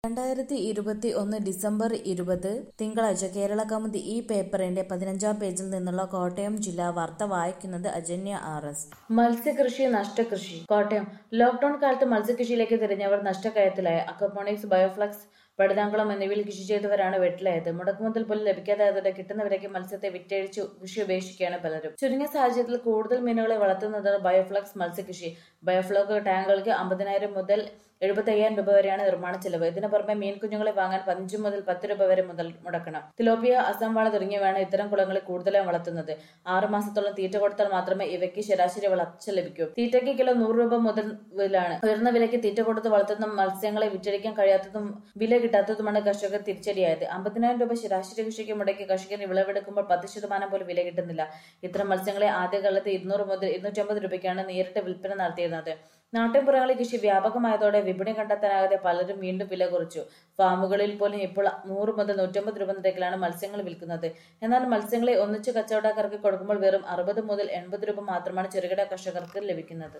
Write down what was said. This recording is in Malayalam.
രണ്ടായിരത്തി ഇരുപത്തി ഒന്ന് ഡിസംബർ ഇരുപത് തിങ്കളാഴ്ച കേരള കൗമുദി ഈ പേപ്പറിന്റെ പതിനഞ്ചാം പേജിൽ നിന്നുള്ള കോട്ടയം ജില്ലാ വാർത്ത വായിക്കുന്നത് അജന്യ ആർ എസ് മത്സ്യകൃഷി നഷ്ടകൃഷി കോട്ടയം ലോക്ഡൌൺ കാലത്ത് മത്സ്യകൃഷിയിലേക്ക് തിരിഞ്ഞവർ നഷ്ടക്കയത്തിലായി അക്വപോണിക്സ് ബയോഫ്ലക്സ് പടുതാങ്കുളം എന്നിവയിൽ കൃഷി ചെയ്തവരാണ് വെട്ടിലായത് മുടക്കുമുതൽ പോലും ലഭിക്കാതായതോടെ കിട്ടുന്ന വിലയ്ക്ക് മത്സ്യത്തെ വിറ്റഴിച്ചു കൃഷി ഉപേക്ഷിക്കുകയാണ് പലരും ചുരുങ്ങിയ സാഹചര്യത്തിൽ കൂടുതൽ മീനുകളെ വളർത്തുന്നതാണ് ബയോഫ്ലക്സ് മത്സ്യകൃഷി ബയോഫ്ലോക്ക് ടാങ്കുകൾക്ക് അമ്പതിനായിരം മുതൽ എഴുപത്തയ്യായിരം രൂപ വരെയാണ് നിർമ്മാണ ചെലവ് ഇതിനു പുറമെ മീൻ കുഞ്ഞുങ്ങളെ വാങ്ങാൻ പതിനഞ്ച് മുതൽ പത്ത് രൂപ വരെ മുതൽ മുടക്കണം തിലോപ്പിയ അസം വാള തുടങ്ങിയവയാണ് ഇത്തരം കുളങ്ങളിൽ കൂടുതലായും വളർത്തുന്നത് ആറു മാസത്തോളം തീറ്റ കൊടുത്താൽ മാത്രമേ ഇവയ്ക്ക് ശരാശരി വളർച്ച ലഭിക്കൂ തീറ്റയ്ക്ക് കിലോ നൂറ് രൂപ മുതലാണ് ഉയർന്ന വിലയ്ക്ക് തീറ്റ കൊടുത്ത് വളർത്തുന്ന മത്സ്യങ്ങളെ വിറ്റഴിക്കാൻ കഴിയാത്തതും വില കിട്ടാത്തതുമാണ് കർഷകർ തിരിച്ചടിയായത് അമ്പതിനായിരം രൂപ ശരാശരി കൃഷിക്ക് മുടക്കി കർഷകന് വിളവെടുക്കുമ്പോൾ പത്ത് ശതമാനം പോലും വില കിട്ടുന്നില്ല ഇത്തരം മത്സ്യങ്ങളെ ആദ്യകാലത്ത് ഇരുന്നൂറ് മുതൽ ഇരുന്നൂറ്റമ്പത് രൂപയ്ക്കാണ് നേരിട്ട് വിൽപ്പന നടത്തിയിരുന്നത് നാട്ടിൻപുറങ്ങളിൽ കൃഷി വ്യാപകമായതോടെ വിപണി കണ്ടെത്താനാകാതെ പലരും വീണ്ടും വില കുറച്ചു ഫാമുകളിൽ പോലും ഇപ്പോൾ നൂറ് മുതൽ നൂറ്റമ്പത് രൂപ നിരക്കിലാണ് മത്സ്യങ്ങൾ വിൽക്കുന്നത് എന്നാൽ മത്സ്യങ്ങളെ ഒന്നിച്ച് കച്ചവടക്കാർക്ക് കൊടുക്കുമ്പോൾ വെറും അറുപത് മുതൽ എൺപത് രൂപ മാത്രമാണ് ചെറുകിട കർഷകർക്ക് ലഭിക്കുന്നത്